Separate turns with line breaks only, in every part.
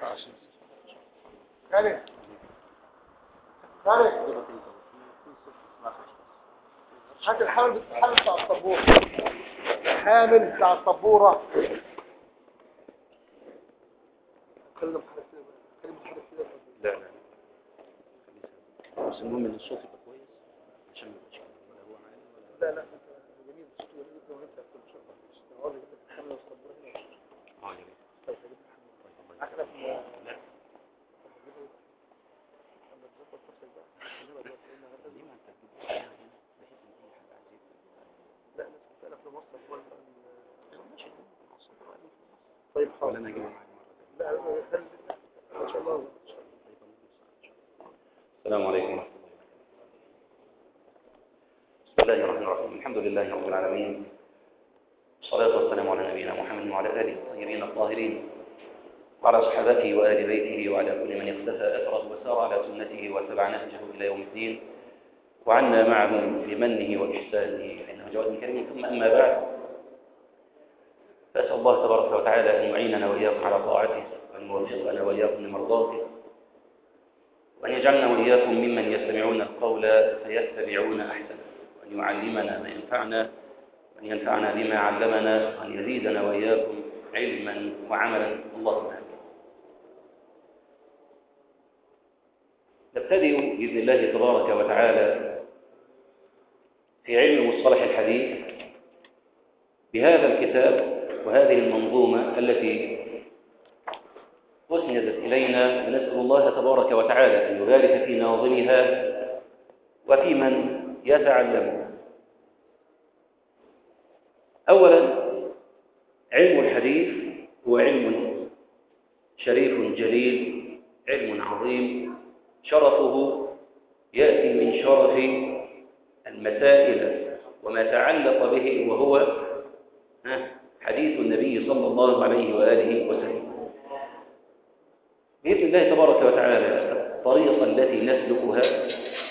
خالد خالد هات الحامل الحامل بتاع السبورة الحامل بتاع السبورة خلينا بحرك كده بقى. خلينا بحرك كده بقى.
لا لا بس المهم ان الصوت يبقى كويس عشان ما يبقاش ولا هو عالي ولا
لا لا انت جميل بس جميل جدا وانت كل شيء انا عاوز اجيب لك الحامل والسبورة هنا
اه يا ريت
طيب هجيب لك الحامل
طيب الله يبارك.
احنا في
لا
لما تظبط نفسك بقى خلينا بقى قلنا هذا
ليه ما انت تجيب عليها هنا بحيث ان اي حد عايز يكتب
لا انا سألك في مصر ولا
ماشي مع الصوت ولا
طيب حاضر
انا اجيبه معاك مره ثانيه
لا أنا خلي ان شاء الله
السلام عليكم ورحمة الله وبركاته بسم الله الرحمن الرحيم الحمد لله رب العالمين والصلاة والسلام على نبينا محمد وعلى آله الطاهرين الطاهرين وعلى صحابته وآل بيته وعلى كل من اقتفى أثره وسار على سنته واتبع نهجه إلى يوم الدين وعنا معهم بمنه وإحسانه إنه جواد كريم ثم أما بعد فأسأل الله تبارك وتعالى أن يعيننا وإياكم على طاعته وأن يوفقنا وإياكم لمرضاته وأن يجعلنا وإياكم ممن يستمعون القول فيتبعون أحسنه وأن يعلمنا ما ينفعنا وأن ينفعنا بما علمنا وأن يزيدنا وإياكم علما وعملا اللهم آمين نبتدئ بإذن الله تبارك وتعالى في علم مصطلح الحديث بهذا الكتاب وهذه المنظومة التي أسندت إلينا ونسأل الله تبارك وتعالى أن يبارك في ناظمها وفي من يتعلمها أولا علم الحديث هو علم شريف جليل علم عظيم شرفه يأتي من شرف المسائل وما تعلق به وهو ها، حديث النبي صلى الله عليه وآله وسلم بإذن الله تبارك وتعالى الطريقة التي نسلكها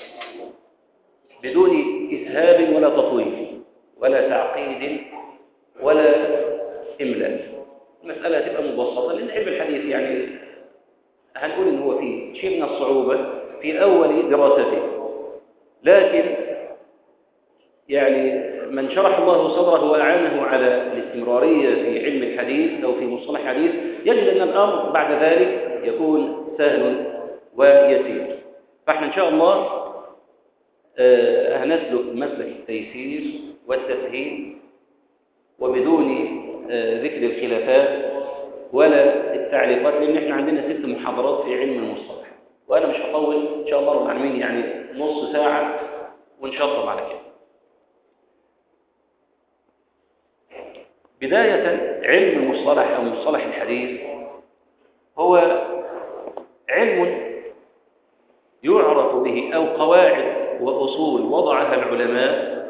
بدون إسهاب ولا تطويل ولا تعقيد ولا إملاء المسألة تبقى مبسطة لأن علم الحديث يعني هنقول إن هو فيه شيء من الصعوبة في أول دراسته لكن يعني من شرح الله صدره وأعانه على الاستمرارية في علم الحديث أو في مصطلح الحديث يجد أن الأمر بعد ذلك يكون سهل ويسير فاحنا إن شاء الله آه، هنسلك مسلك التيسير والتسهيل وبدون آه، ذكر الخلافات ولا التعليقات لأن احنا عندنا ست محاضرات في علم المصطلح وأنا مش هطول إن شاء الله رب العالمين يعني نص ساعة ونشطب على كده بداية علم المصطلح أو مصطلح الحديث هو علم يعرف به أو قواعد وأصول وضعها العلماء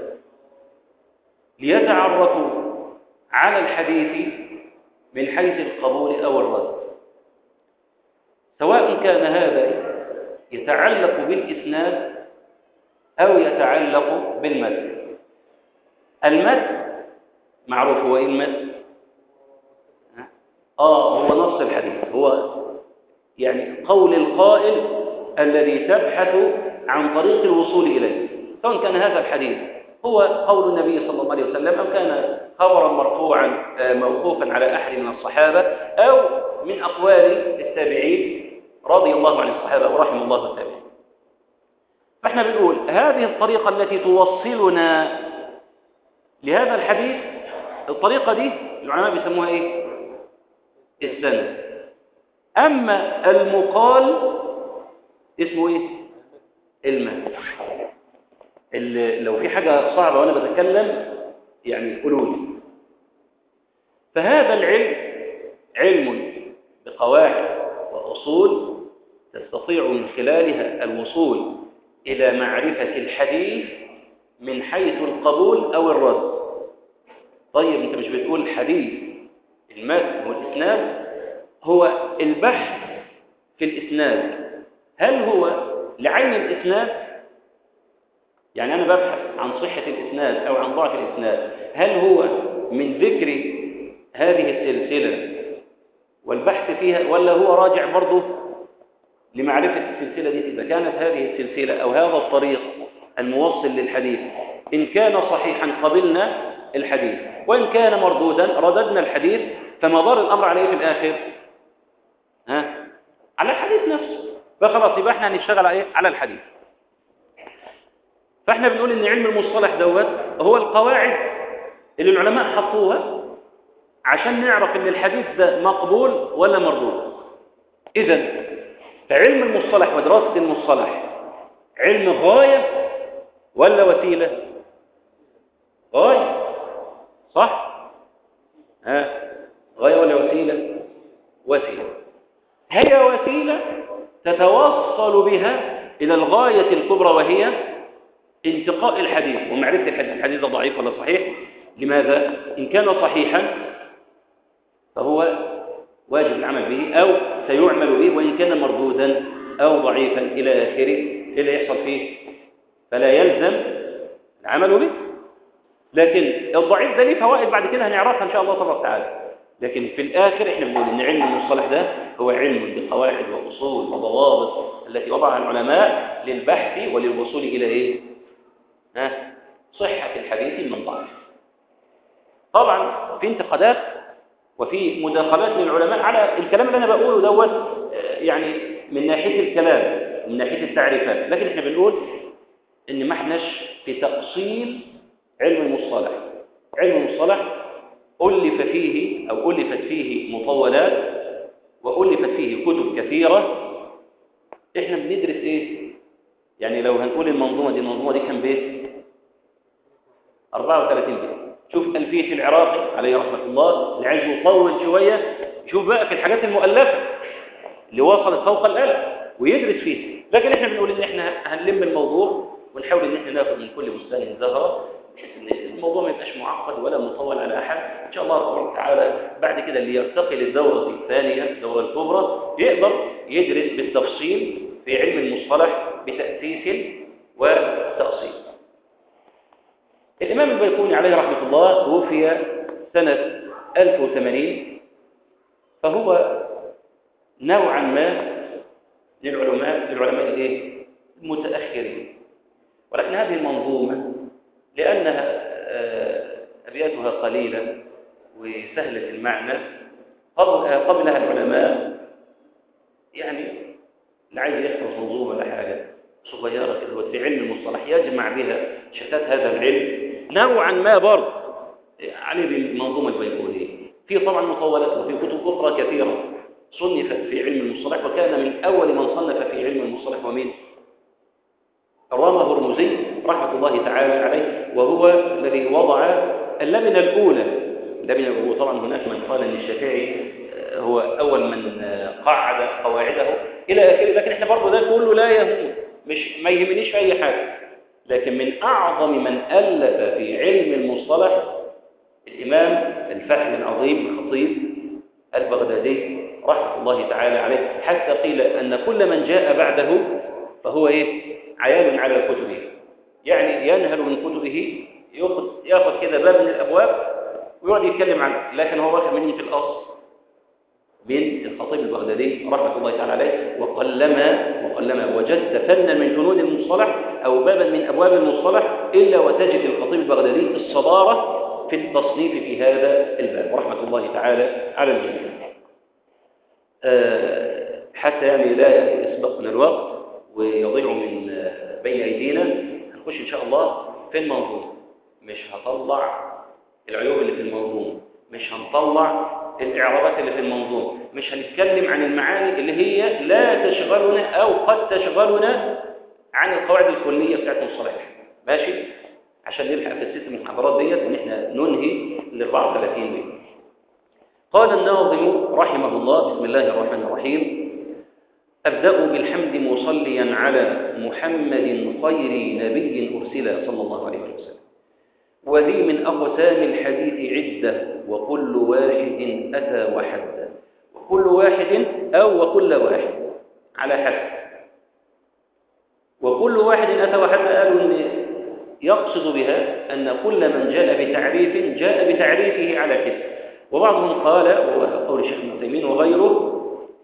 ليتعرفوا على الحديث من حيث القبول أو الرد سواء كان هذا يتعلق بالإسناد أو يتعلق بالمتن المتن معروف هو إيه المتن آه هو نص الحديث هو يعني قول القائل الذي تبحث عن طريق الوصول إليه سواء كان هذا الحديث هو قول النبي صلى الله عليه وسلم أو كان خبرا مرفوعا آه، موقوفا على أحد من الصحابة أو من أقوال التابعين رضي الله عن الصحابة ورحم الله التابعين فاحنا بنقول هذه الطريقة التي توصلنا لهذا الحديث الطريقة دي العلماء بيسموها ايه السند اما المقال اسمه ايه المهد اللي لو في حاجة صعبة وانا بتكلم يعني قولوا لي فهذا العلم علم بقواعد وأصول تستطيع من خلالها الوصول إلى معرفة الحديث من حيث القبول أو الرد طيب أنت مش بتقول حديث المتن والإسناد هو البحث في الإسناد هل هو لعين الإسناد يعني أنا ببحث عن صحة الإسناد أو عن ضعف الإسناد هل هو من ذكر هذه السلسلة والبحث فيها ولا هو راجع برضه لمعرفة السلسلة دي إذا كانت هذه السلسلة أو هذا الطريق الموصل للحديث إن كان صحيحا قبلنا الحديث وإن كان مردودا رددنا الحديث فمدار الأمر عليه في الآخر ها على الحديث نفسه فخلاص يبقى احنا هنشتغل على ايه على الحديث فاحنا بنقول ان علم المصطلح دوت هو القواعد اللي العلماء حطوها عشان نعرف ان الحديث ده مقبول ولا مردود اذا فعلم المصطلح ودراسة المصطلح علم غاية ولا وسيلة غاية صح ها غاية ولا وسيلة وسيلة هي وسيلة تتوصل بها إلى الغاية الكبرى وهي انتقاء الحديث ومعرفة الحديث الحديث ضعيف ولا صحيح لماذا؟ إن كان صحيحا فهو واجب العمل به أو سيعمل به وإن كان مردودا أو ضعيفا إلى آخره إيه اللي يحصل فيه فلا يلزم العمل به لكن الضعيف ده ليه فوائد بعد كده هنعرفها إن شاء الله تبارك وتعالى لكن في الآخر إحنا بنقول إن علم المصطلح ده هو علم بقواعد وأصول وضوابط التي وضعها العلماء للبحث وللوصول إلى إيه؟ ها؟ صحة الحديث من ضعف طبعا في انتقادات وفي مداخلات للعلماء على الكلام اللي أنا بقوله دوت يعني من ناحية الكلام من ناحية التعريفات لكن إحنا بنقول إن ما احناش في تأصيل علم المصطلح علم المصطلح ألف فيه أو ألفت فيه مطولات وألفت فيه كتب كثيرة إحنا بندرس إيه؟ يعني لو هنقول المنظومة دي المنظومة دي كم بيت؟ 34 بيت شوف ألفية العراقي عليه رحمة الله اللي عايز يطول شوية شوف بقى في الحاجات المؤلفة اللي وصلت فوق الألف ويدرس فيها لكن إحنا بنقول إن إحنا هنلم الموضوع ونحاول إن إحنا ناخد من كل بستان زهرة بحيث إن الموضوع ما يبقاش معقد ولا مطول على أحد إن شاء الله تبارك وتعالى بعد كده اللي يرتقي للدورة الثانية الدورة الكبرى يقدر يدرس بالتفصيل في علم المصطلح بتأسيس وتأصيل الإمام البيقوني عليه رحمة الله توفي سنة 1080 فهو نوعا ما للعلماء للعلماء الايه المتأخرين ولكن هذه المنظومة لأنها أبياتها قليلة وسهلة المعنى قبلها العلماء يعني لا عايز يحفظ منظومة ولا حاجة صغيرة كده في علم المصطلح يجمع بها شتات هذا العلم نوعا ما برضه عليه بالمنظومة البيقونية في طبعا مطولات وفي كتب أخرى كثيرة صنفت في علم المصطلح وكان من أول من صنف في علم المصطلح ومين؟ الرامة هرمزي رحمة الله تعالى عليه وهو الذي وضع اللبنة الأولى اللبنة الأولى طبعا هناك من قال أن الشافعي هو أول من قعد قواعده إلى آخره لكن احنا برضه ده كله لا يهم مش ما يهمنيش في أي حاجة لكن من أعظم من ألف في علم المصطلح الإمام الفحل العظيم الخطيب البغدادي رحمة الله تعالى عليه حتى قيل أن كل من جاء بعده فهو إيه عيال على كتبه يعني ينهل من كتبه ياخذ ياخذ كده باب من الابواب ويقعد يتكلم عنه لكن هو واخد مني في الاصل من الخطيب البغدادي رحمه الله تعالى عليه وقلما وقلما وجدت فنا من فنون المصطلح او بابا من ابواب المصطلح الا وتجد الخطيب البغدادي الصداره في التصنيف في هذا الباب رحمه الله تعالى على الجميع أه حتى يعني لا يسبقنا الوقت ويضيع من بين أيدينا هنخش إن شاء الله في المنظومة مش هطلع العيوب اللي في المنظومة مش هنطلع الإعرابات اللي في المنظومة مش هنتكلم عن المعاني اللي هي لا تشغلنا أو قد تشغلنا عن القواعد الكلية بتاعت المصطلح ماشي عشان نلحق في الست المحاضرات ديت وان احنا ننهي ال 34 دي قال الناظم رحمه الله بسم الله الرحمن الرحيم أبدأ بالحمد مصليا على محمد خير نبي أرسل صلى الله عليه وسلم وذي من أقسام الحديث عدة وكل واحد أتى وحد وكل واحد أو وكل واحد على حد وكل واحد أتى وحد قالوا إن يقصد بها أن كل من جاء بتعريف جاء بتعريفه على حد وبعضهم قال وهو قول الشيخ ابن تيمين وغيره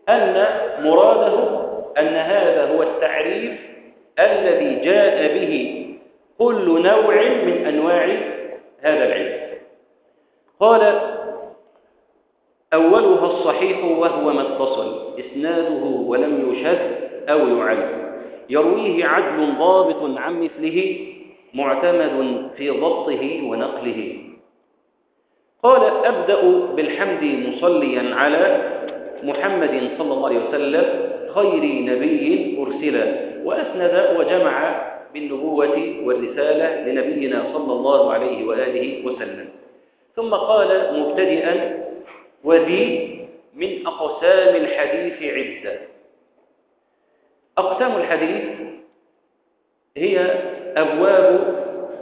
أن مراده أن هذا هو التعريف الذي جاء به كل نوع من أنواع هذا العلم قال أولها الصحيح وهو ما اتصل إسناده ولم يشذ أو يعل يرويه عدل ضابط عن مثله معتمد في ضبطه ونقله قال أبدأ بالحمد مصليا على محمد صلى الله عليه وسلم خير نبي أرسل وأسند وجمع بالنبوة والرسالة لنبينا صلى الله عليه وآله وسلم ثم قال مبتدئا وذي من أقسام الحديث عدة أقسام الحديث هي أبواب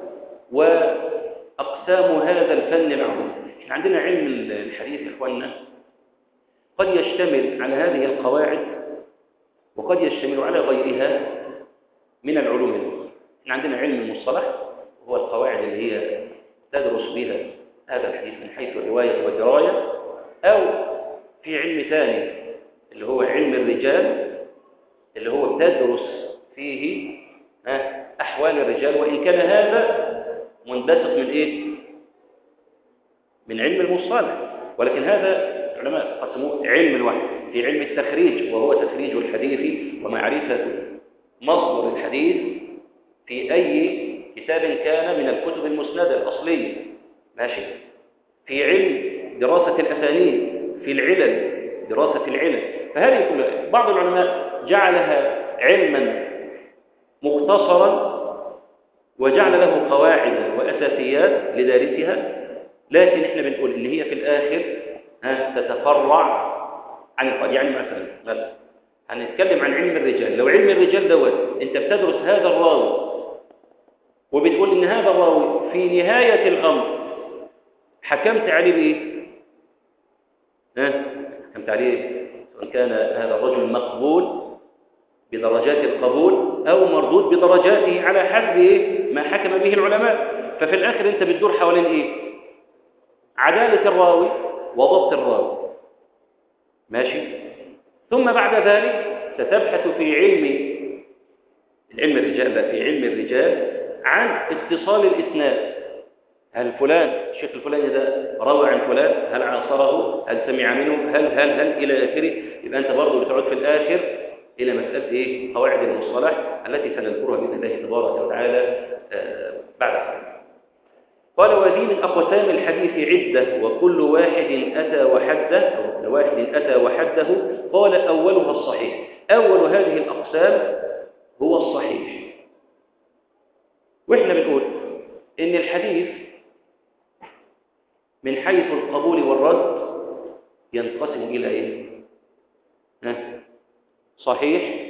وأقسام هذا الفن العظيم احنا عندنا علم الحديث يا إخواننا قد يشتمل على هذه القواعد وقد يشتمل على غيرها من العلوم الأخرى احنا عندنا علم المصطلح وهو القواعد اللي هي تدرس بها هذا الحديث من حيث الرواية والدراية أو في علم ثاني اللي هو علم الرجال اللي هو بتدرس فيه أحوال الرجال وإن كان هذا منبثق من إيه؟ من علم المصطلح ولكن هذا العلماء قسموه علم الوحي في علم التخريج وهو تخريج الحديث ومعرفة مصدر الحديث في أي كتاب كان من الكتب المسندة الأصلية ماشي في علم دراسة الأسانيد في العلل دراسة العلل فهذه كلها بعض العلماء جعلها علما مختصرا وجعل له قواعد وأساسيات لدارسها لكن احنا بنقول ان هي في الآخر ها تتفرع عن القواعد يعني مثلا مثلا هنتكلم عن علم الرجال لو علم الرجال دوت انت بتدرس هذا الراوي وبتقول ان هذا الراوي في نهاية الأمر حكمت عليه بايه ها حكمت عليه سواء كان هذا الرجل مقبول بدرجات القبول أو مردود بدرجاته على حسب إيه؟ ما حكم به العلماء ففي الآخر أنت بتدور حوالين إيه عدالة الراوي وضبط الراوي ماشي ثم بعد ذلك ستبحث في علم علم الرجال لا في علم الرجال عن اتصال الإسناد هل فلان الشيخ الفلاني ده روى عن فلان هل عاصره هل سمع منه هل هل هل إلى آخره يبقى أنت برضه بتعود في الآخر إلى مسألة إيه؟ قواعد المصطلح التي سنذكرها بإذن الله تبارك وتعالى آه بعد ذلك قال وذي من أقسام الحديث عدة وكل واحد أتى وحده أو كل واحد أتى وحده قال أولها الصحيح أول هذه الأقسام هو الصحيح وإحنا بنقول إن الحديث من حيث القبول والرد ينقسم إلى إيه؟ ها؟ صحيح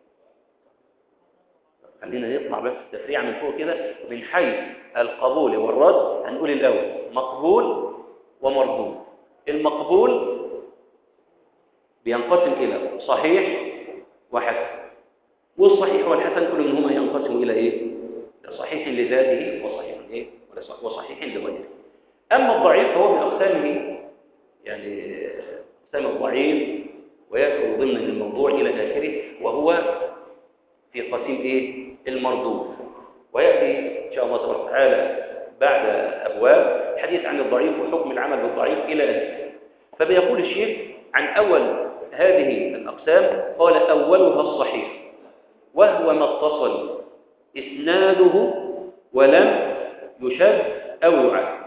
خلينا نطلع بس تفريع من فوق كده من حيث القبول والرد هنقول الأول مقبول ومردود المقبول بينقسم إلى صحيح وحسن والصحيح والحسن كل منهما ينقسم إلى إيه؟ صحيح لذاته وصحيح إيه؟ وصحيح لغيره أما الضعيف فهو من أقسامه يعني أقسام الضعيف ويدخل ضمن الموضوع إلى آخره وهو في قسيم إيه؟ المردود ويأتي إن شاء الله تبارك وتعالى بعد أبواب الحديث عن الضعيف وحكم العمل بالضعيف إلى آخره فبيقول الشيخ عن أول هذه الأقسام قال أولها الصحيح وهو ما اتصل إسناده ولم يشد أو يعد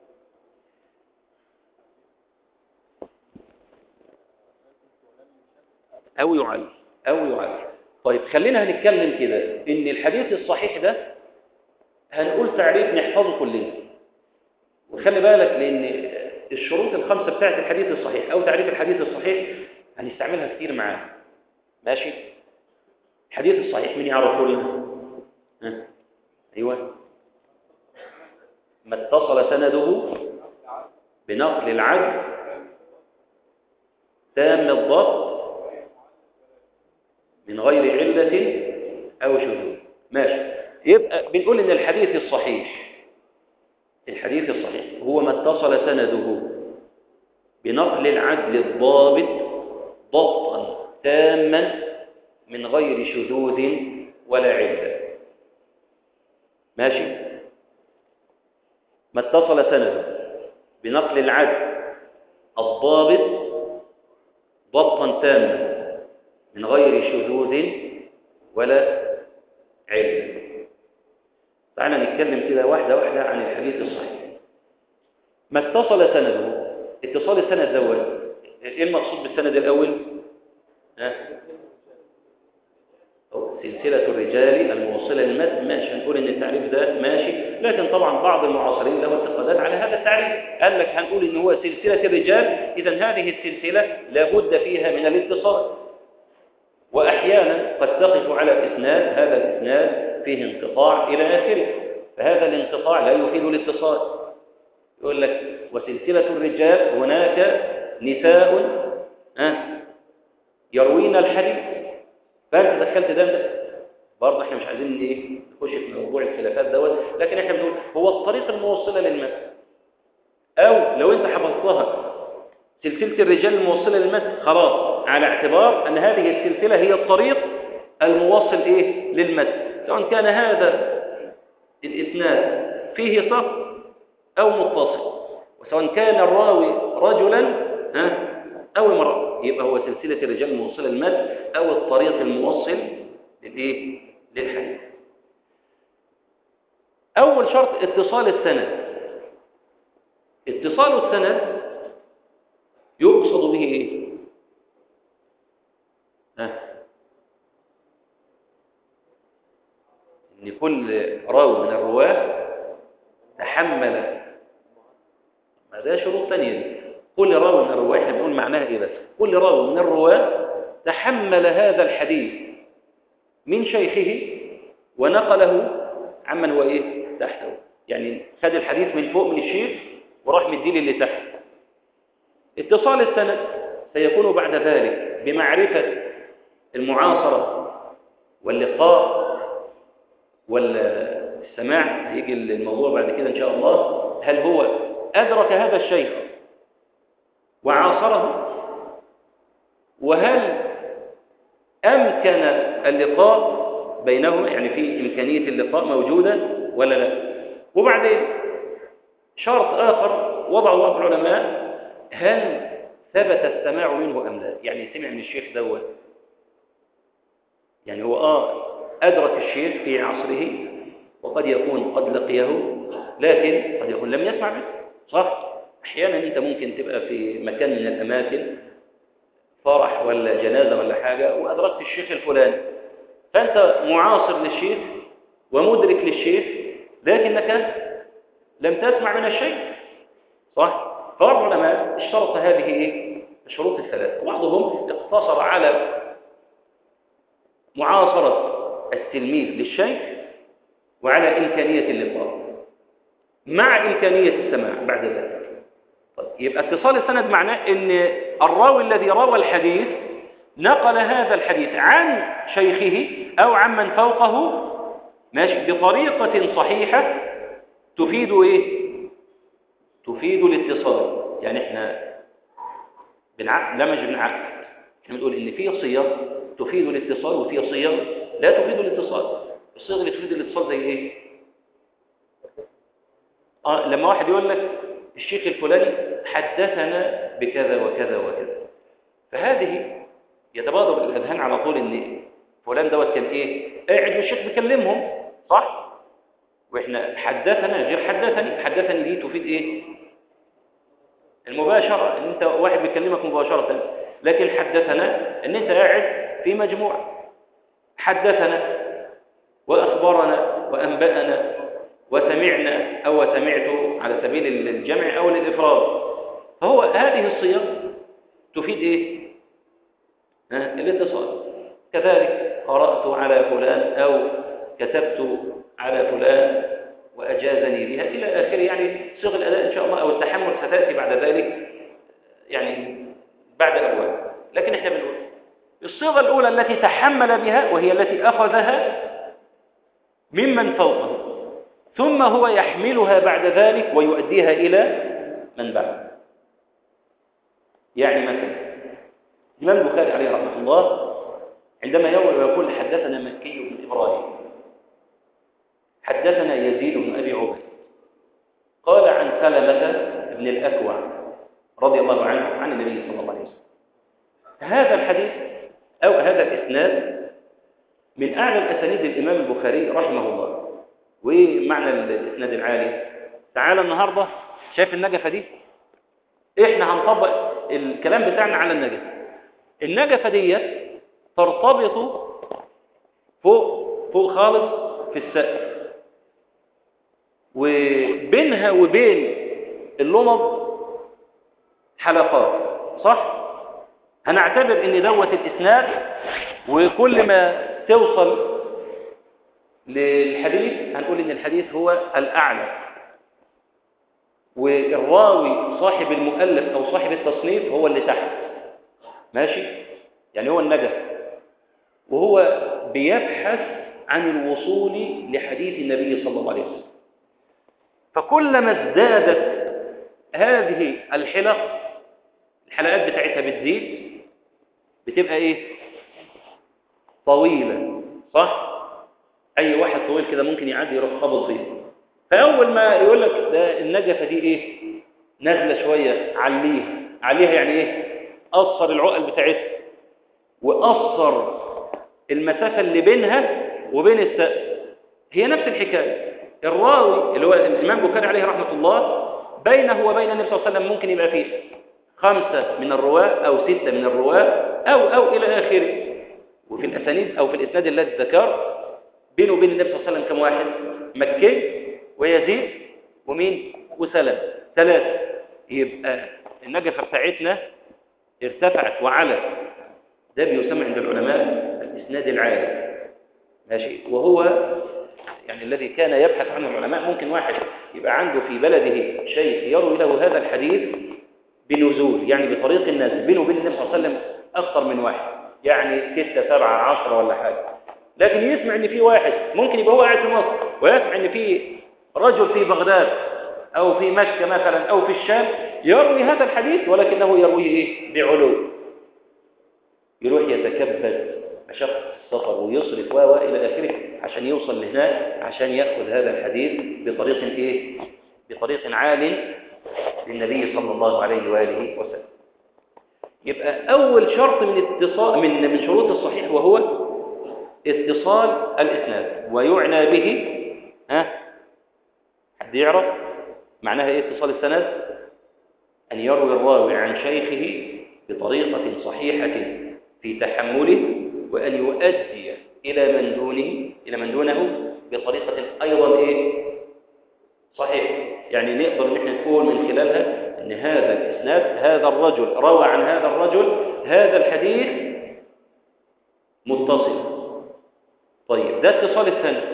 أو يعل أو يعل طيب خلينا هنتكلم كده إن الحديث الصحيح ده هنقول تعريف نحفظه كلنا وخلي بالك لأن الشروط الخمسة بتاعت الحديث الصحيح أو تعريف الحديث الصحيح هنستعملها كتير معاه ماشي الحديث الصحيح مين يعرفه لنا ها؟ أيوة ما اتصل سنده بنقل العدل تام الضبط من غير علة أو شذوذ ماشي يبقى بنقول إن الحديث الصحيح الحديث الصحيح هو ما اتصل سنده بنقل العدل الضابط ضبطا تاما من غير شذوذ ولا علة ماشي ما اتصل سنده بنقل العدل الضابط ضبطا تاما من غير شذوذ ولا علة تعال نتكلم كده واحدة واحدة عن الحديث الصحيح ما اتصل سنده اتصال السند دوت ايه المقصود بالسند الاول ها سلسلة الرجال الموصلة للمتن ماشي هنقول ان التعريف ده ماشي لكن طبعا بعض المعاصرين له انتقادات على هذا التعريف قال لك هنقول ان هو سلسلة الرجال اذا هذه السلسلة لابد فيها من الاتصال واحيانا قد تقف على اسناد هذا الاسناد فيه انقطاع الى اخره فهذا الانقطاع لا يفيد الاتصال يقول لك وسلسلة الرجال هناك نساء أه يروين الحديث فانت دخلت ده ده برضه احنا مش عايزين ايه نخش في موضوع الخلافات دوت لكن احنا بنقول هو الطريق الموصله للمتن او لو انت حفظتها سلسله الرجال الموصله للمتن خلاص على اعتبار ان هذه السلسله هي الطريق الموصل ايه للمتن سواء كان هذا الاسناد فيه سقط او متصل وسواء كان الراوي رجلا ها او امراه يبقى هو سلسله الرجال الموصله للمتن او الطريق الموصل للايه للحديث اول شرط اتصال السند اتصال السند يقصد به ايه ها ان كل راوي من الرواه تحمل ما ده شروط ثانيه دي كل راوي من الرواه احنا بنقول معناها ايه بس كل راوي من الرواه تحمل هذا الحديث من شيخه ونقله عمن هو ايه تحته يعني خد الحديث من فوق من الشيخ وراح مديه للي تحت اتصال السند سيكون بعد ذلك بمعرفة المعاصرة واللقاء والسماع هيجي الموضوع بعد كده إن شاء الله هل هو أدرك هذا الشيخ وعاصره وهل أمكن اللقاء بينهما يعني في إمكانية اللقاء موجودة ولا لا وبعدين شرط آخر وضعه بعض العلماء هل ثبت السماع منه أم لا يعني سمع من الشيخ دوت يعني هو آه أدرك الشيخ في عصره وقد يكون قد لقيه لكن قد يكون لم يسمع منه صح أحيانا أنت ممكن تبقى في مكان من الأماكن فرح ولا جنازة ولا حاجة وأدركت الشيخ الفلاني فأنت معاصر للشيخ ومدرك للشيخ لكنك لم تسمع من الشيخ صح فبعض العلماء اشترط هذه ايه الشروط الثلاث بعضهم اقتصر على معاصرة التلميذ للشيخ وعلى إمكانية اللقاء مع إمكانية السماع بعد ذلك طيب يبقى اتصال السند معناه ان الراوي الذي روى الحديث نقل هذا الحديث عن شيخه أو عمن فوقه ماشي بطريقة صحيحة تفيد إيه؟ تفيد الاتصال يعني احنا بنعقد لا مش بنعقد احنا بنقول ان في صيغ تفيد الاتصال وفي صيغ لا تفيد الاتصال الصيغ اللي تفيد الاتصال زي ايه اه لما واحد يقول لك الشيخ الفلاني حدثنا بكذا وكذا وكذا فهذه يتبادر الاذهان على طول ان فلان دوت كان ايه قاعد والشيخ بيكلمهم صح واحنا حدثنا غير حدثني حدثني دي تفيد ايه المباشرة ان انت واحد بيكلمك مباشرة لكن حدثنا ان انت قاعد في مجموعة حدثنا واخبرنا وانبأنا وسمعنا او سمعت على سبيل الجمع او الافراد فهو هذه الصيغ تفيد ايه ها الاتصال كذلك قرأت على فلان او كتبت على فلان وأجازني بها إلى آخره يعني صيغ الأداء إن شاء الله أو التحمل ستأتي بعد ذلك يعني بعد أبواب لكن إحنا بنقول الصيغة الأولى التي تحمل بها وهي التي أخذها ممن فوقه ثم هو يحملها بعد ذلك ويؤديها إلى من بعد يعني مثلا الإمام البخاري عليه رحمة الله عندما يروي ويقول حدثنا مكي بن إبراهيم حدثنا يزيد بن أبي عبيد قال عن سلمة بن الأكوع رضي الله عنه عن النبي صلى الله عليه وسلم هذا الحديث أو هذا الإسناد من أعلى الأسانيد الإمام البخاري رحمه الله ومعنى الإسناد العالي تعالى النهاردة شايف النجفة دي إحنا هنطبق الكلام بتاعنا على النجفة النجفة دي ترتبط فوق فوق خالص في السقف وبينها وبين اللمض حلقات صح هنعتبر ان دوت الاسناد وكل ما توصل للحديث هنقول ان الحديث هو الاعلى والراوي صاحب المؤلف او صاحب التصنيف هو اللي تحت ماشي يعني هو النجف وهو بيبحث عن الوصول لحديث النبي صلى الله عليه وسلم فكلما ازدادت هذه الحلق الحلقات بتاعتها بتزيد بتبقى ايه طويلة صح اي واحد طويل كده ممكن يعدي يروح خبط فيه فاول ما يقول لك ده النجفة دي ايه نازلة شوية عليها عليها يعني ايه قصر العقل بتاعتها وقصر المسافة اللي بينها وبين السقف هي نفس الحكاية الراوي اللي هو الإمام بكاري عليه رحمة الله بينه وبين النبي صلى الله عليه وسلم ممكن يبقى فيه خمسة من الرواة أو ستة من الرواة أو أو إلى آخره وفي الأسانيد أو في الإسناد الذي ذكر بينه وبين النبي صلى الله عليه وسلم كم واحد مكي ويزيد ومين وسلم ثلاثة يبقى النجفة بتاعتنا ارتفعت وعلت ده بيسمى عند العلماء الإسناد العالي ماشي وهو يعني الذي كان يبحث عنه العلماء ممكن واحد يبقى عنده في بلده شيء يروي له هذا الحديث بنزول يعني بطريق النزل بينه وبين النبي صلى الله عليه وسلم أكثر من واحد يعني ستة سبعة عشرة ولا حاجة لكن يسمع ان في واحد ممكن يبقى هو قاعد في مصر ويسمع ان في رجل في بغداد او في مكة مثلا او في الشام يروي هذا الحديث ولكنه يرويه ايه بعلو يروح يتكبد مشقة السفر ويصرف و الى اخره عشان يوصل لهناك عشان ياخذ هذا الحديث بطريق ايه بطريق عال للنبي صلى الله عليه واله وسلم يبقى اول شرط من اتصال من من شروط الصحيح وهو اتصال الاسناد ويعنى به ها حد يعرف معناها ايه اتصال السند ان يروي الراوي عن شيخه بطريقه صحيحه في تحمله وان يؤدي الى من دونه الى من دونه بطريقه ايضا ايه صحيح يعني نقدر ان احنا نقول من خلالها ان هذا الاسناد هذا الرجل روى عن هذا الرجل هذا الحديث متصل طيب ده اتصال السند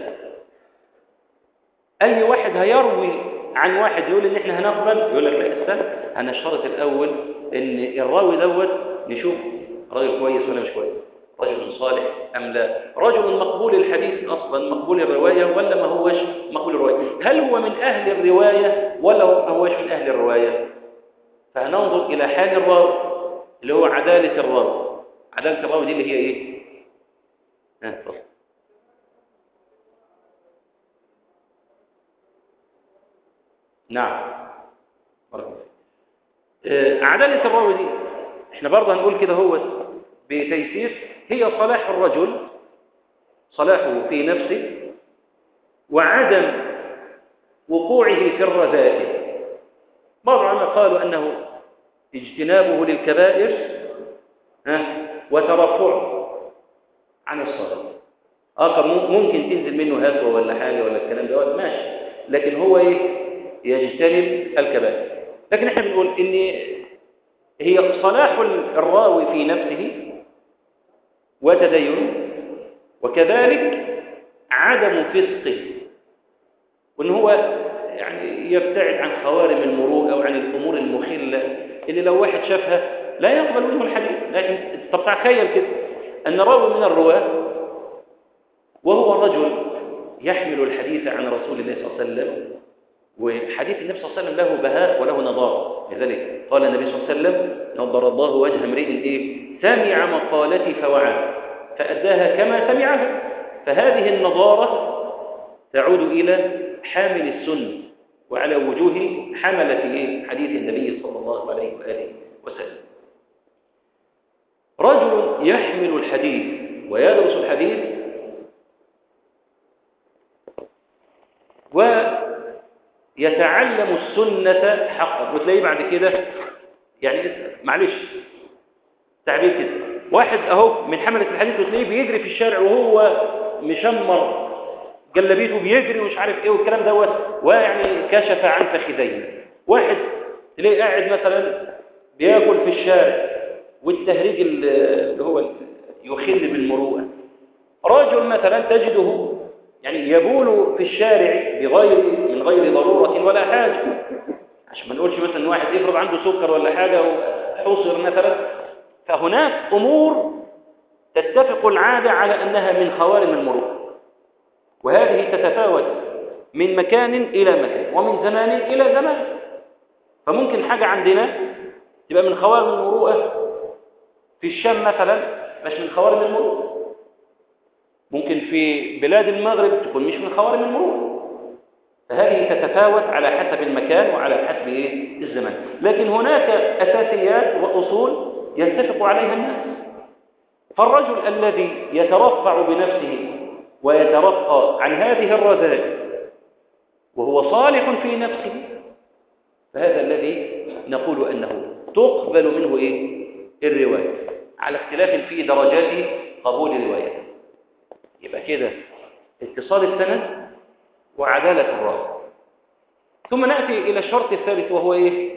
اي واحد هيروي عن واحد يقول ان احنا هنقبل يقول لك لا استنى هنشترط الاول ان الراوي دوت نشوف راجل كويس ولا مش كويس رجل صالح ام لا رجل مقبول الحديث اصلا مقبول الروايه ولا ما هوش مقبول الروايه هل هو من اهل الروايه ولا ما هوش من اهل الروايه فهننظر الى حال الراوي اللي هو عداله الراوي عداله الراوي دي اللي هي ايه ها اتفضل نعم بارك آه عدالة الراوي دي احنا برضه هنقول كده هو بتيسير هي صلاح الرجل صلاحه في نفسه وعدم وقوعه في الرذائل بعض العلماء قالوا أنه اجتنابه للكبائر ها وترفعه عن الصلاة آخر ممكن تنزل منه هاتوة ولا حاجة ولا الكلام ده ماشي لكن هو ايه يجتنب الكبائر لكن احنا بنقول ان هي صلاح الراوي في نفسه وتدينه وكذلك عدم فسقه وان هو يعني يبتعد عن خوارم المروءه او عن الامور المخله اللي لو واحد شافها لا يقبل منه الحديث لكن طب تخيل كده ان راوي من الرواه وهو رجل يحمل الحديث عن رسول الله صلى الله عليه وسلم وحديث النبي صلى الله عليه وسلم له بهاء وله نضار لذلك قال النبي صلى الله عليه وسلم نظر الله وجه امرئ ايه سمع مقالتي فوعاها فأداها كما سمعها فهذه النظارة تعود إلى حامل السنة وعلى وجوه حملة إيه؟ حديث النبي صلى الله عليه وآله وسلم رجل يحمل الحديث ويدرس الحديث ويتعلم السنة حقا وتلاقيه بعد كده يعني معلش تعبير كده واحد اهو من حملة الحديث وتلاقيه بيجري في الشارع وهو مشمر جلبيته بيجري ومش عارف ايه والكلام دوت ويعني كشف عن فخذيه واحد تلاقيه قاعد مثلا بياكل في الشارع والتهريج اللي هو يخل بالمروءه رجل مثلا تجده يعني يبول في الشارع بغير من غير ضروره ولا حاجه عشان ما نقولش مثلا ان واحد يفرض عنده سكر ولا حاجه وحصر مثلا فهناك امور تتفق العاده على انها من خوارم المروءه وهذه تتفاوت من مكان إلى مكان ومن زمان إلى زمان فممكن حاجة عندنا تبقى من خوارم المروءة في الشام مثلا مش من خوارم المروءة ممكن في بلاد المغرب تكون مش من خوارم المروءة فهذه تتفاوت على حسب المكان وعلى حسب إيه؟ الزمان لكن هناك أساسيات وأصول يتفق عليها الناس فالرجل الذي يترفع بنفسه ويترقى عن هذه الرذائل وهو صالح في نفسه فهذا الذي نقول أنه تقبل منه إيه؟ الرواية على اختلاف في درجات قبول الرواية يبقى كده اتصال السند وعدالة الراوي ثم نأتي إلى الشرط الثالث وهو إيه؟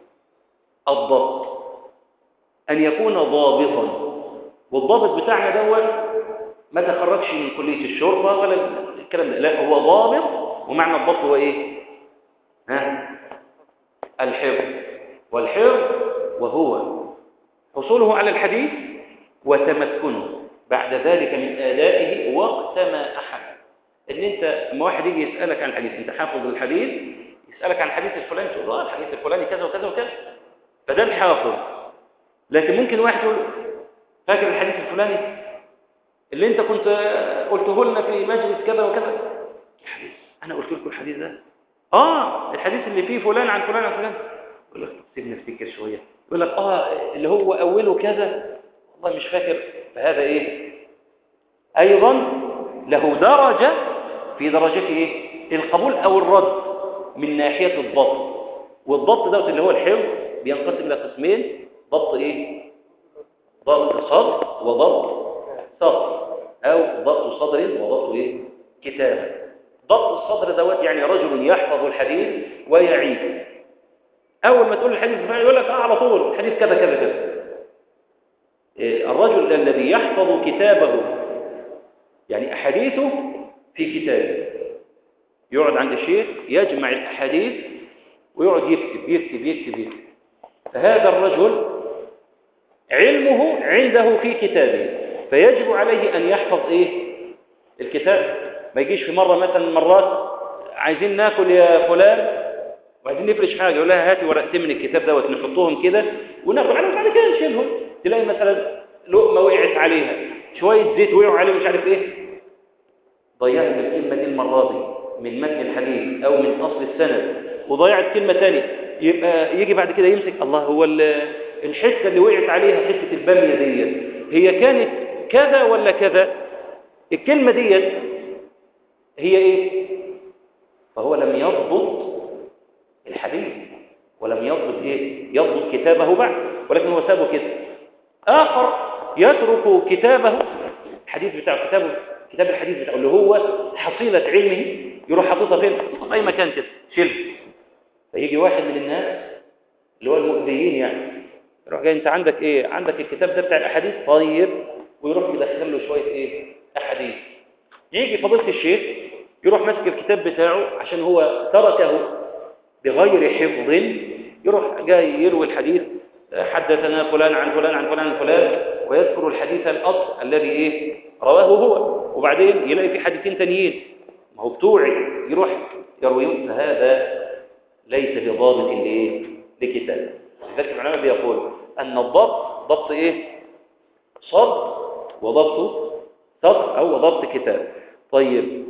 الضبط أن يكون ضابطا والضابط بتاعنا دوت ما تخرجش من كلية الشرطة ولا الكلام ده لا هو ضابط ومعنى الضبط هو ايه ها الحفظ والحفظ وهو حصوله على الحديث وتمكنه بعد ذلك من آدائه وقت ما أحب ان انت لما واحد يجي يسألك عن الحديث انت حافظ الحديث يسألك عن الحديث الفلاني تقول اه الحديث الفلاني كذا وكذا وكذا فده الحافظ لكن ممكن واحد يقول فاكر الحديث الفلاني اللي انت كنت قلته لنا في مجلس كذا وكذا الحديث انا قلت لكم الحديث ده اه الحديث اللي فيه فلان عن فلان عن فلان يقول لك سيبني افتكر شويه يقول لك اه اللي هو اوله كذا والله مش فاكر فهذا ايه ايضا له درجه في درجه ايه القبول او الرد من ناحيه الضبط والضبط دوت اللي هو الحفظ بينقسم الى قسمين ضبط ايه ضبط صدر وضبط سطر أو ضبط صدر وضبط إيه؟ كتابة ضبط الصدر دوت يعني رجل يحفظ الحديث ويعيد أول ما تقول الحديث الفلاني يقول لك آه على طول الحديث كذا كذا كذا إيه الرجل الذي يحفظ كتابه يعني أحاديثه في كتابه يقعد عند الشيخ يجمع الأحاديث ويقعد يكتب يكتب يكتب يكتب فهذا الرجل علمه عنده في كتابه فيجب عليه أن يحفظ إيه الكتاب ما يجيش في مرة مثلا مرات عايزين ناكل يا فلان وعايزين نفرش حاجة يقول لها هاتي ورقتين من الكتاب دوت نحطهم كده وناكل عليهم بعد كده نشيلهم تلاقي مثلا لقمة وقعت عليها شوية زيت وقعوا عليه مش عارف ايه ضيعت الكلمة دي المرة دي من متن الحديث أو من أصل السند وضيعت كلمة تانية يبقى يجي بعد كده يمسك الله هو الحتة اللي وقعت عليها حتة البامية ديت هي كانت كذا ولا كذا الكلمة ديت هي ايه فهو لم يضبط الحديث ولم يضبط ايه يضبط كتابه بعد ولكن هو سابه كده اخر يترك كتابه الحديث بتاع كتابه كتاب الحديث بتاعه اللي هو حصيلة علمه يروح حاططها فين في اي مكان كده شيل فيجي واحد من الناس اللي هو المؤذيين يعني يروح جاي انت عندك ايه عندك الكتاب ده بتاع الاحاديث طيب ويروح يدخل له شويه ايه احاديث يجي فضيله الشيخ يروح ماسك الكتاب بتاعه عشان هو تركه بغير حفظ يروح جاي يروي الحديث حدثنا فلان عن فلان عن فلان عن فلان ويذكر الحديث الاصل الذي ايه رواه هو وبعدين يلاقي في حديثين تانيين ما هو بتوعي يروح يرويهم فهذا ليس بضابط لايه لكتاب لذلك العلماء بيقول أن الضبط ضبط إيه صد وضبط سطر أو ضبط كتاب طيب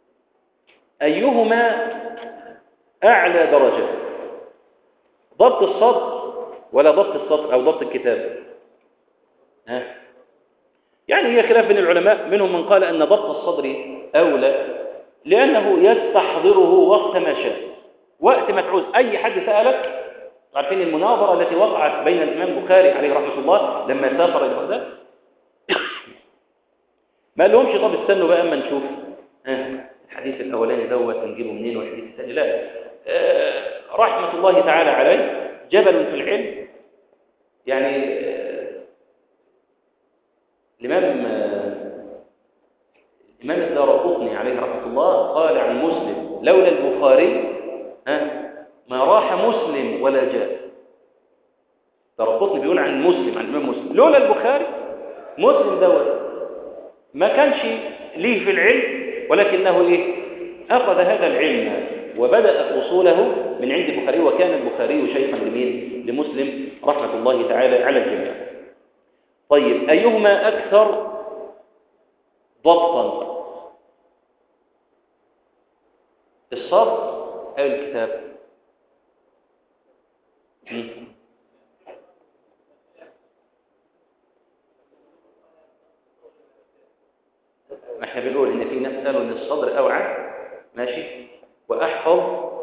أيهما أعلى درجة ضبط الصدر ولا ضبط السطر أو ضبط الكتاب ها يعني هي خلاف بين العلماء منهم من قال أن ضبط الصدر أولى لأنه يستحضره وقت ما شاء وقت ما تعوز أي حد سألك عارفين المناظرة التي وقعت بين الإمام البخاري عليه رحمة الله لما سافر إلى بغداد ما لهمش طب استنوا بقى اما نشوف ها الحديث الاولاني دوت نجيبه منين والحديث الثاني لا آه رحمه الله تعالى عليه جبل في العلم يعني آه الامام آه الامام الدارقطني عليه رحمه الله قال عن مسلم لولا البخاري ها ما راح مسلم ولا جاء الدارقطني بيقول عن مسلم عن الامام مسلم لولا البخاري مسلم دوت ما كانش ليه في العلم ولكنه إيه؟ أخذ هذا العلم وبدأ أصوله من عند البخاري وكان البخاري شيخا لمين؟ لمسلم رحمة الله تعالى على الجميع طيب أيهما أكثر ضبطا الصبر أو الكتاب ما احنا بنقول ان في ناس قالوا ان الصدر اوعى ماشي واحفظ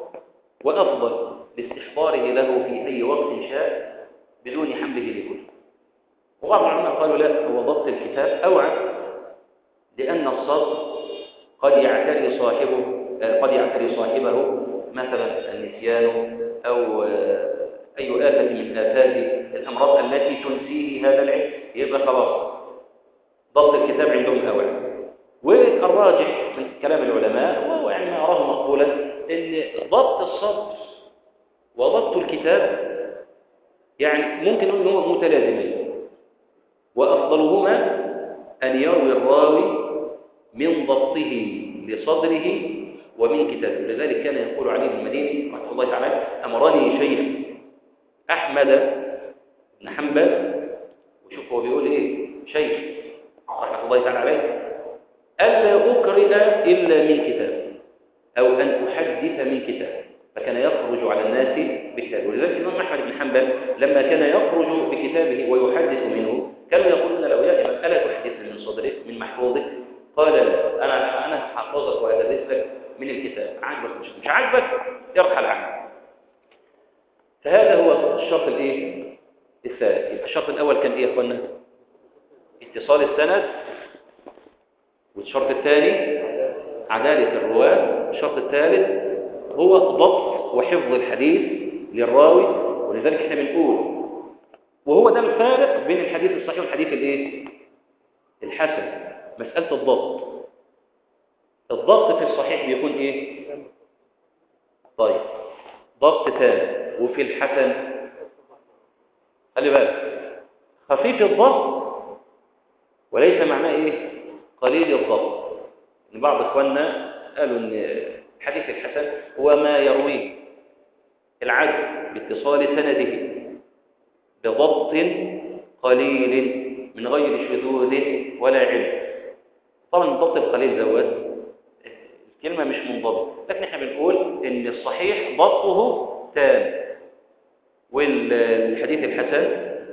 وافضل لاستحضاره له في اي وقت شاء بدون حمله لكل وبعض العلماء قالوا لا هو ضبط الكتاب اوعى لان الصدر قد يعتري صاحبه قد يعتري صاحبه مثلا النسيان او اي آفة من آفات الأمراض التي تنسيه هذا العلم يبقى خلاص ضبط الكتاب عندهم أوعى والراجح من كلام العلماء وهو يعني ما أراه مقبولا أن ضبط الصدر وضبط الكتاب يعني ممكن نقول هما متلازمين وأفضلهما أن يروي الراوي من ضبطه لصدره ومن كتابه لذلك كان يقول علي بن المديني رحمه الله تعالى أمرني شيخ أحمد بن حنبل وشوف هو بيقول إيه شيخ رحمه الله تعالى عليه ألا أقرئ إلا من كتاب أو أن أحدث من كتاب فكان يخرج على الناس بكتاب ولذلك الإمام أحمد بن حنبل لما كان يخرج بكتابه ويحدث منه كانوا يقولون له يا إمام ألا تحدث من صدرك من محفوظك قال لا أنا أنا هحفظك وأدرس لك من الكتاب عاجبك مش مش عاجبك ارحل عنه فهذا هو الشرط الايه الثالث يبقى الشرط الاول كان ايه يا اخوانا اتصال السند والشرط الثاني عدالة الرواة الشرط الثالث هو ضبط وحفظ الحديث للراوي ولذلك احنا بنقول وهو ده الفارق بين الحديث الصحيح والحديث الايه الحسن مسألة الضبط الضبط في الصحيح بيكون ايه طيب ضبط تام وفي الحسن خلي بالك خفيف الضبط وليس معناه ايه قليل الضبط ان بعض اخواننا قالوا ان الحديث الحسن هو ما يرويه العدل باتصال سنده بضبط قليل من غير شذوذ ولا علم طبعا الضبط القليل دوت الكلمه مش منضبط لكن احنا بنقول ان الصحيح ضبطه تام والحديث الحسن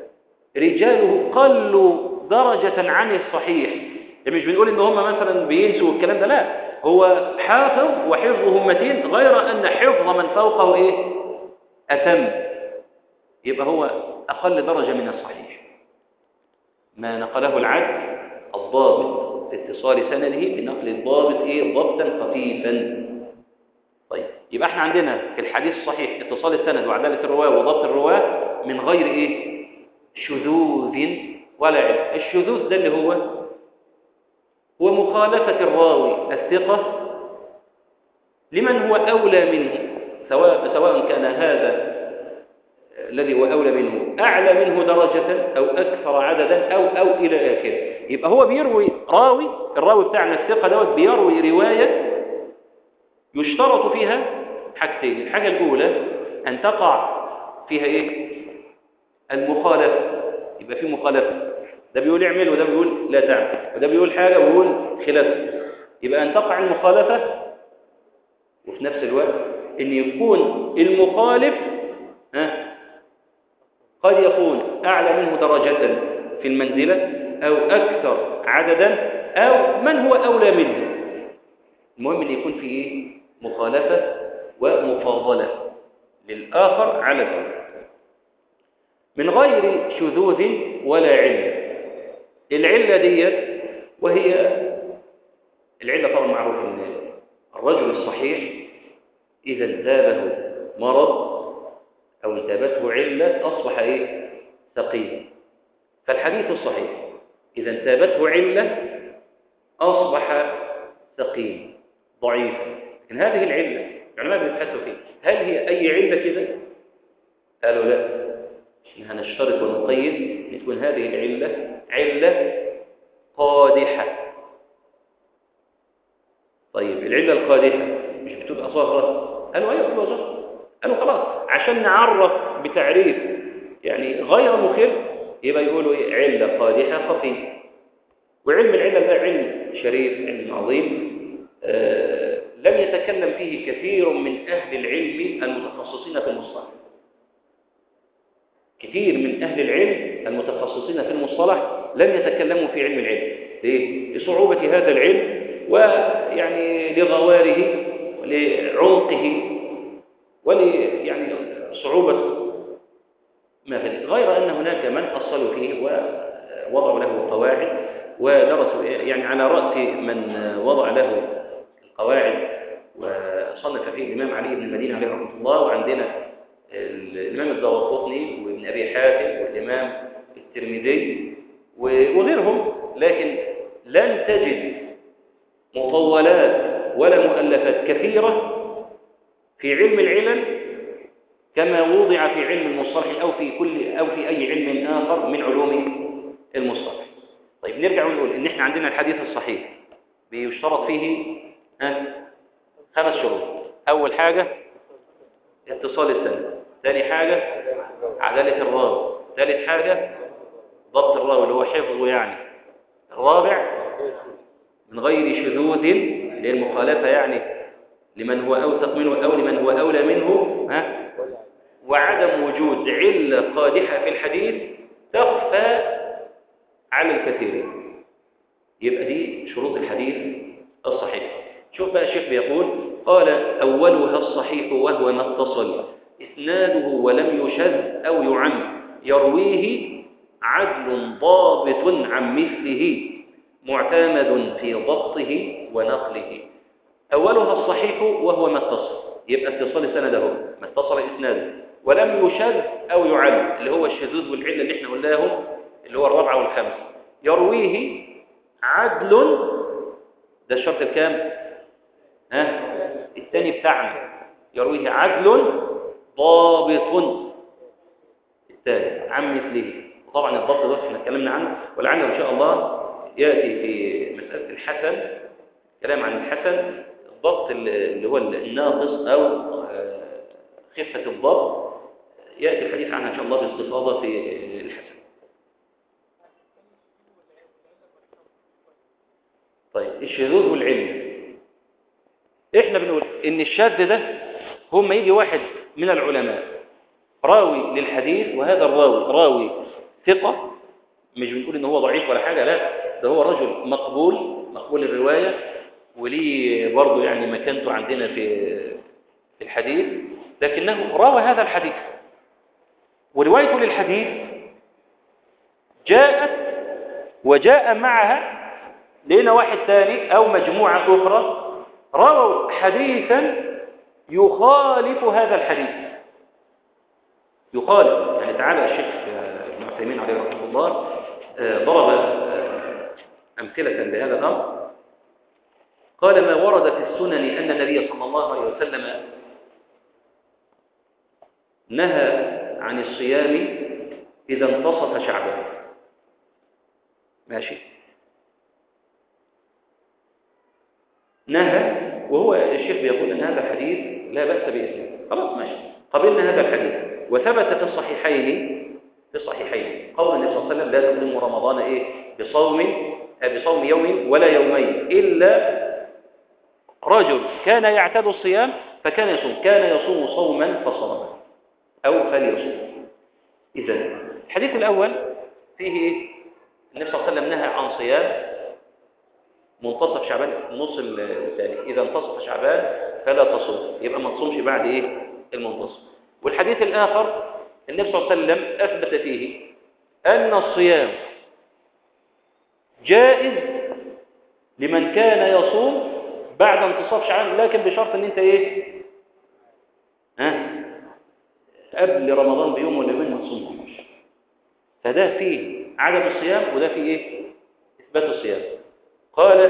رجاله قلوا درجة عن الصحيح يعني مش بنقول ان هم مثلا بينسوا الكلام ده لا هو حافظ وحفظه متين غير ان حفظ من فوقه ايه اتم يبقى هو اقل درجة من الصحيح ما نقله العدل الضابط لاتصال سنده بنقل الضابط ايه ضبطا خفيفا طيب يبقى احنا عندنا في الحديث الصحيح اتصال السند وعدالة الرواه وضبط الرواه من غير ايه شذوذ ولا علم الشذوذ ده اللي هو هو مخالفة الراوي الثقة لمن هو أولى منه سواء سواء كان هذا الذي هو أولى منه أعلى منه درجة أو أكثر عددا أو أو إلى آخره يبقى هو بيروي راوي الراوي بتاعنا الثقة دوت بيروي رواية يشترط فيها حاجتين الحاجة الأولى أن تقع فيها إيه المخالفة يبقى في مخالفة ده بيقول اعمل وده بيقول لا تعمل وده بيقول حاجة ويقول خلافه يبقى أن تقع المخالفة وفي نفس الوقت أن يكون المخالف ها قد يكون أعلى منه درجة في المنزلة أو أكثر عددا أو من هو أولى منه المهم أن يكون في إيه؟ مخالفة ومفاضلة للآخر على الأول من غير شذوذ ولا علة العلة دي وهي العلة طبعا معروف ان الرجل الصحيح إذا انتابه مرض أو انتابته علة أصبح إيه؟ سقيم فالحديث الصحيح إذا انتابته علة أصبح سقيم ضعيف لكن هذه العلة العلماء بيبحثوا فيه هل هي أي علة كده؟ قالوا لا احنا هنشترط ونقيد ان تكون هذه العلة علة قادحة طيب العلة القادحة مش بتبقى ظاهرة قالوا ايوه بتبقى ظاهرة قالوا خلاص عشان نعرف بتعريف يعني غير مخل يبقى يقولوا ايه علة قادحة خفية وعلم العلة ده علم شريف علم عظيم آه لم يتكلم فيه كثير من أهل العلم المتخصصين في المصطلح كثير من أهل العلم المتخصصين في المصطلح لم يتكلموا في علم العلم ليه؟ لصعوبة هذا العلم ويعني لغواره ولعمقه ول يعني صعوبة ما فيه غير أن هناك من أصلوا فيه ووضعوا له قواعد ودرسوا يعني على رأس من وضع له القواعد وصنف فيه الإمام علي بن المدينة عليه رحمه الله وعندنا الإمام الدواقطني وابن أبي حاتم والإمام الترمذي وغيرهم لكن لن تجد مطولات ولا مؤلفات كثيرة في علم العلل كما وضع في علم المصطلح أو في كل أو في أي علم آخر من علوم المصطلح طيب نرجع ونقول إن إحنا عندنا الحديث الصحيح بيشترط فيه ها خمس شروط أول حاجة اتصال السند ثاني حاجة عدالة الراوي ثالث حاجة ضبط الراوي اللي هو حفظه يعني الرابع من غير شذوذ للمخالفة يعني لمن هو أوثق منه أو لمن هو أولى منه ها وعدم وجود علة قادحة في الحديث تخفى على الكثيرين يبقى دي شروط الحديث الصحيح شوف بقى الشيخ بيقول قال أولها الصحيح وهو ما اتصل إسناده ولم يشذ أو يعم يرويه عدل ضابط عن مثله معتمد في ضبطه ونقله أولها الصحيح وهو ما اتصل يبقى اتصال سنده ما اتصل إسناده ولم يشذ أو يعم اللي هو الشذوذ والعلة اللي احنا قلناهم اللي هو الرابعة والخامسة يرويه عدل ده الشرط الكام ها الثاني بتاعنا يرويه عدل ضابط الثالث عن مثله وطبعا الضبط ده احنا اتكلمنا عنه ولعله ان شاء الله ياتي في مساله الحسن كلام عن الحسن الضبط اللي هو الناقص او خفه الضبط ياتي الحديث عنها ان شاء الله باستفاضه في الحسن طيب الشذوذ والعلم احنا بنقول ان الشاذ ده هو ما يجي واحد من العلماء راوي للحديث وهذا الراوي راوي ثقة مش بنقول ان هو ضعيف ولا حاجة لا ده هو رجل مقبول مقبول الرواية وليه برضه يعني مكانته عندنا في في الحديث لكنه روى هذا الحديث وروايته للحديث جاءت وجاء معها لنا واحد ثاني أو مجموعة أخرى رووا حديثا يخالف هذا الحديث يخالف يعني تعالى الشيخ ابن عثيمين عليه رحمه الله ضرب أمثلة لهذا الأمر قال ما ورد في السنن أن النبي صلى الله عليه وسلم نهى عن الصيام إذا انتصف شعبان ماشي نهى وهو الشيخ بيقول أن هذا الحديث لا بأس باسمه خلاص ماشي قبلنا هذا الحديث وثبت في الصحيحين في الصحيحين قول النبي صلى الله عليه وسلم لا تقدموا رمضان ايه بصوم آه، بصوم يوم ولا يومين الا رجل كان يعتاد الصيام فكان يصوم كان يصوم صوما فصام او فليصوم اذا الحديث الاول فيه ايه النبي صلى الله عليه وسلم نهى عن صيام منتصف شعبان النص الثاني اذا انتصف شعبان فلا تصوم يبقى ما تصومش بعد ايه المنتصف والحديث الاخر النبي صلى الله عليه وسلم اثبت فيه ان الصيام جائز لمن كان يصوم بعد انتصاف شعبان لكن بشرط ان انت ايه ها قبل رمضان بيوم ولا يومين ما تصومش فده فيه عدم الصيام وده فيه ايه اثبات الصيام قال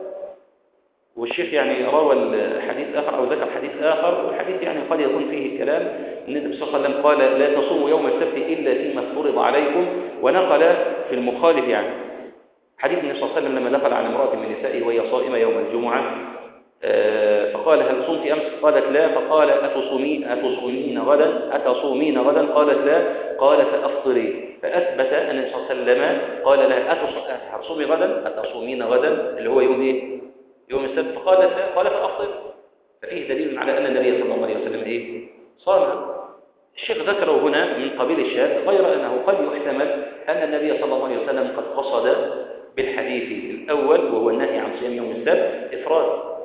والشيخ يعني روى الحديث آخر أو ذكر حديث آخر والحديث يعني قد يكون فيه كلام أن النبي صلى الله عليه وسلم قال لا تصوموا يوم السبت إلا فيما افترض عليكم ونقل في المخالف يعني حديث النبي صلى الله عليه وسلم لما دخل على امرأة من نسائه وهي صائمة يوم الجمعة آه، فقال هل صمت أمس قالت لا فقال أتصومين, أتصومين غدا أتصومين غدا قالت لا قال فأفطري فأثبت أن النبي صلى الله عليه وسلم قال لها أتص- هتصومي غدا أتصومين غدا اللي هو يوم إيه يوم السبت فقالت لا قال فأفطر ففيه دليل على أن النبي صلى الله عليه وسلم إيه صام الشيخ ذكره هنا من قبيل الشاذ غير أنه قد يحتمل أن النبي صلى الله عليه وسلم قد قصد بالحديث الأول وهو النهي عن صيام يوم السبت إفراد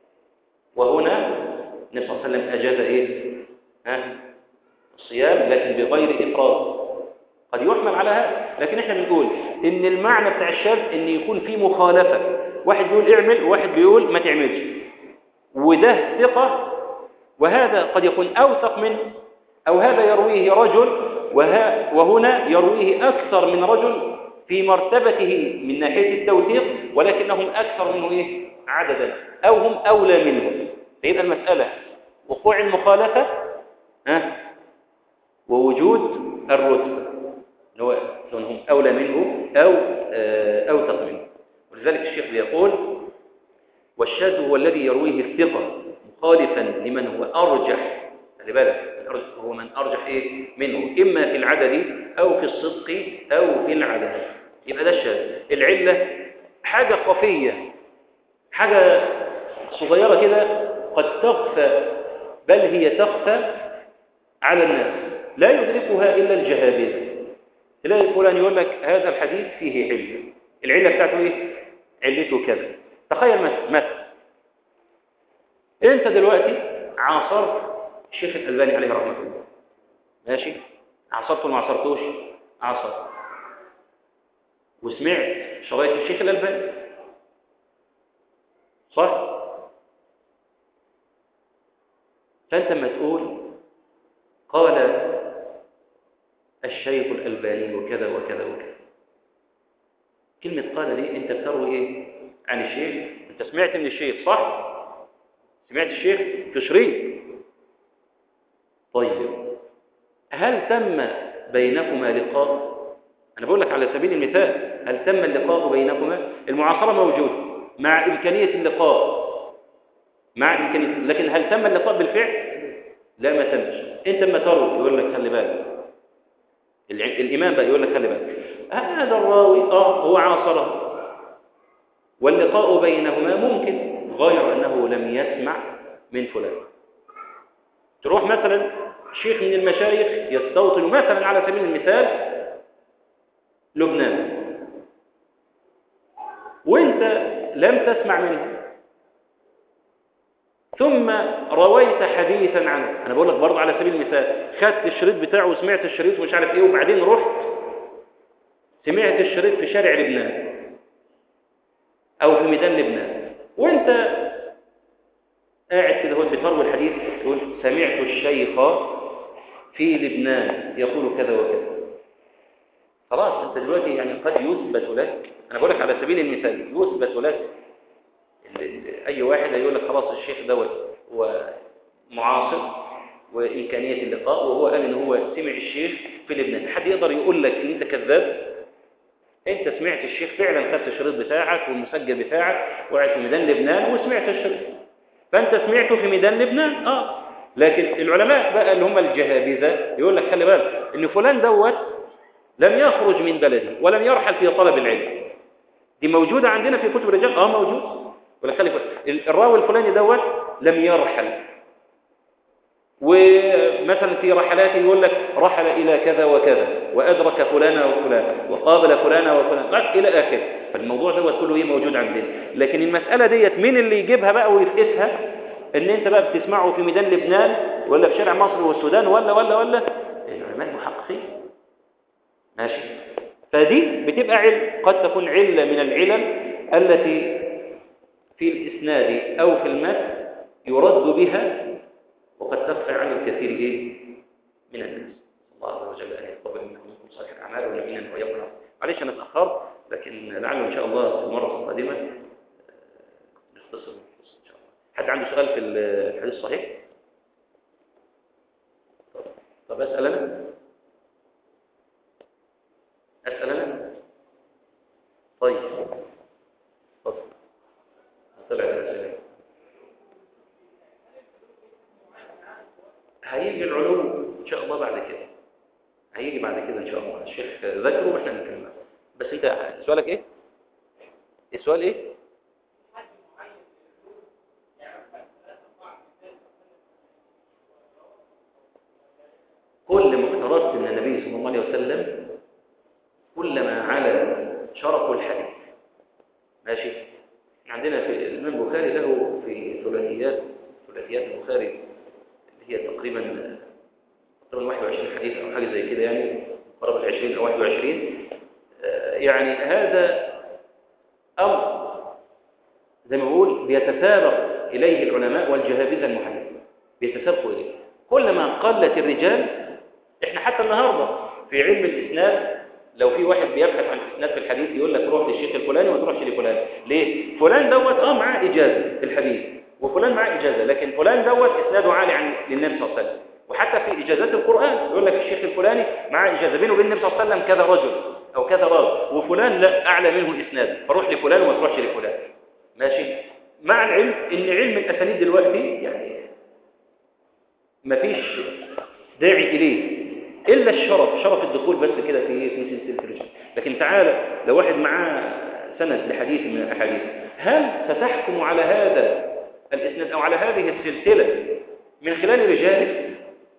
وهنا النبي صلى الله عليه وسلم أجاز إيه؟ ها؟ الصيام لكن بغير إفراد قد يحمل على هذا لكن احنا بنقول ان المعنى بتاع الشاذ ان يكون في مخالفة واحد بيقول اعمل وواحد بيقول ما تعملش وده ثقة وهذا قد يكون أوثق منه أو هذا يرويه رجل وها وهنا يرويه أكثر من رجل في مرتبته من ناحية التوثيق ولكنهم أكثر منه إيه؟ عددا أو هم أولى منه فيبقى المسألة وقوع المخالفة ها ووجود الرتبة اللي هو سواء هم أولى منه أو آه، أوثق منه ولذلك الشيخ بيقول والشاذ هو الذي يرويه الثقة مخالفا لمن هو أرجح خلي بالك الأرجح هو من أرجح إيه منه إما في العدد أو في الصدق أو في العدد يبقى ده الشاذ العلة حاجة خفية حاجة صغيرة كده قد تخفى بل هي تخفى على الناس لا يدركها إلا الجهابذة تلاقي فلان يقول لك هذا الحديث فيه علة العلة بتاعته ايه علته كذا تخيل مثلا مثلا انت دلوقتي عاصرت الشيخ الألباني عليه رحمة الله ماشي عاصرته ولا ما عاصرتوش عاصرت وسمعت شرايط الشيخ الألباني صح فانت لما تقول قال الشيخ الألباني وكذا وكذا وكذا كلمة قال دي انت بتروي ايه عن الشيخ انت سمعت من الشيخ صح سمعت الشيخ في شريط طيب هل تم بينكما لقاء انا بقول لك على سبيل المثال هل تم اللقاء بينكما المعاصرة موجودة مع إمكانية اللقاء مع إمكانية لكن هل تم اللقاء بالفعل لا ما تمش انت لما تروي يقول لك خلي بالك الع- الإمام بقى يقول لك خلي بالك هذا الراوي اه هو عاصره واللقاء بينهما ممكن غير أنه لم يسمع من فلان تروح مثلا شيخ من المشايخ يستوطن مثلا على سبيل المثال لبنان وانت لم تسمع منه ثم رويت حديثا عنه انا بقول لك برضه على سبيل المثال خدت الشريط بتاعه وسمعت الشريط ومش عارف ايه وبعدين رحت سمعت الشريط في شارع لبنان او في ميدان لبنان وانت قاعد كده هو بتروي الحديث تقول سمعت الشيخ في لبنان يقول كذا وكذا خلاص انت دلوقتي يعني قد يثبت لك انا بقول لك على سبيل المثال يثبت لك ال- ال- اي واحد هيقول لك خلاص الشيخ دوت هو معاصر وامكانيه اللقاء وهو قال ان هو سمع الشيخ في لبنان حد يقدر يقول لك ان انت كذاب انت سمعت الشيخ فعلا خدت الشريط بتاعك والمسجل بتاعك وقعت في ميدان لبنان وسمعت الشريط فانت سمعته في ميدان لبنان اه لكن العلماء بقى اللي هم الجهابذه يقول لك خلي بالك ان فلان دوت لم يخرج من بلده ولم يرحل في طلب العلم دي موجودة عندنا في كتب الرجال اه موجود ولا خلي بالك. الراوي الفلاني دوت لم يرحل ومثلا في رحلاته يقول لك رحل إلى كذا وكذا وأدرك فلانا وفلان وقابل فلانا وفلان لا، إلى آخره فالموضوع دوت كله ايه موجود عندنا لكن المسألة ديت مين اللي يجيبها بقى ويفقسها ان انت بقى بتسمعه في ميدان لبنان ولا في شارع مصر والسودان ولا ولا ولا العلماء المحققين ماشي فدي بتبقى علم قد تكون علة من العلل التي في الإسناد أو في المتن يرد بها وقد تخفى عن الكثير إيه؟ من الناس الله عز وجل أن يتقبل منا ومنكم صالح الأعمال ونبينا ويقنا معلش أنا اتأخرت لكن لعله إن شاء الله في المرة القادمة آه، نختصر ونختصر إن شاء الله حد عنده سؤال في الحديث الصحيح؟ طب, طب أسأل أنا؟ أسأل أنا؟ طيب اتفضل طلع الأسئلة هيجي العلوم إن شاء الله بعد كده هيجي بعد كده إن شاء الله الشيخ ذكره وإحنا نتكلم عنه. بس أنت سؤالك إيه؟ السؤال إيه؟ كل ما اقتربت من النبي صلى الله عليه وسلم كلما على شرف الحديث ماشي عندنا في الإمام البخاري له في ثلاثيات ثلاثيات البخاري اللي هي تقريبا تقريبا 21 حديث أو حاجة زي كده يعني قرب ال 20 أو 21 آه، يعني هذا أمر زي ما بقول بيتسابق إليه العلماء والجهابذة المحدثين بيتسابقوا إليه كلما قلت الرجال احنا حتى النهارده في علم الإسناد لو في واحد بيبحث عن الإسناد في الحديث يقول لك روح للشيخ الفلاني وما تروحش لفلان ليه؟ فلان دوت اه معاه إجازة في الحديث وفلان معاه إجازة لكن فلان دوت إسناده عالي عن للنبي صلى الله عليه وسلم وحتى في إجازات القرآن يقول لك الشيخ الفلاني معاه إجازة بينه وبين النبي صلى الله عليه وسلم كذا رجل أو كذا راوي وفلان لا أعلى منه إسنادا فروح لفلان وما تروحش لفلان ماشي مع العلم إن علم الأسانيد دلوقتي يعني مفيش داعي إليه إلا الشرف شرف الدخول بس كده في في سلسلة الرجال لكن تعالى لو واحد معاه سند لحديث من الأحاديث هل ستحكم على هذا الإسناد أو على هذه السلسلة من خلال رجاله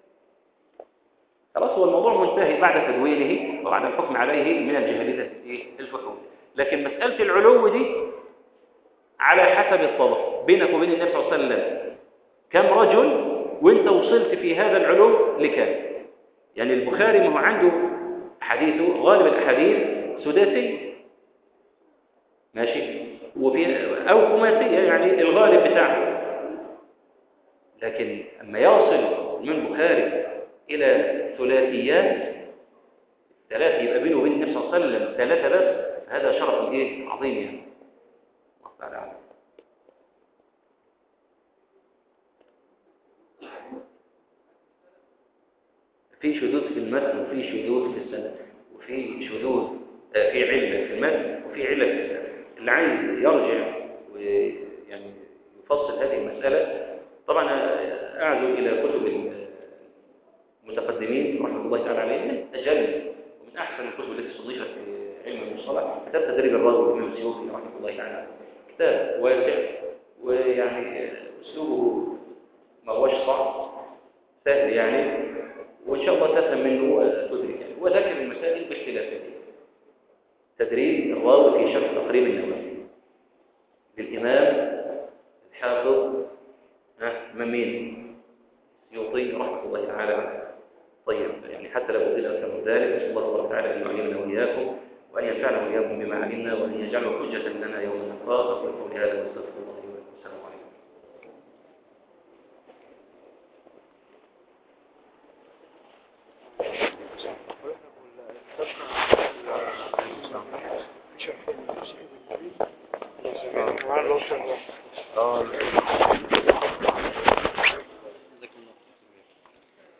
خلاص هو الموضوع منتهي بعد تدوينه وبعد الحكم عليه من الجهالية الفحول لكن مسألة العلو دي على حسب الطبق بينك وبين النبي صلى الله عليه وسلم كم رجل وانت وصلت في هذا العلو لكام يعني البخاري ما هو عنده حديثه غالب الأحاديث سداسي ماشي وفي أو خماسية يعني الغالب بتاعه لكن أما يصل من البخاري إلى ثلاثيات ثلاثة يبقى بينه وبين النبي صلى الله عليه وسلم ثلاثة بس هذا شرف إيه عظيم يعني الله تعالى أعلم. في شذوذ في المتن وفي شذوذ في السند وفي شذوذ آه، في علة في المتن وفي علة في السند اللي عايز يرجع ويعني يفصل هذه المسألة طبعا أعزو إلى كتب المتقدمين رحمة الله تعالى عليهم من أجل ومن أحسن الكتب التي صنفت في علم المصطلح كتاب تدريب الراوي للإمام السيوطي رحمه الله تعالى عليه كتاب واسع ويعني أسلوبه ما هوش صعب سهل يعني وإن شاء الله تفهم منه وتدرك يعني وذكر المسائل باختلافاتها تدريب الراوي في شرح تقريب النووي للإمام الحافظ ها إمام مين؟ سيوطي رحمة الله تعالى عليه طيب يعني حتى لو قلت أكثر من ذلك نسأل الله تبارك وتعالى أن يعلمنا وإياكم وأن ينفعنا وإياكم بما علمنا وأن يجعله حجة لنا يوم نلقاه أقول قولي هذا واستغفر الله لي ولكم السلام عليكم
شرح
اه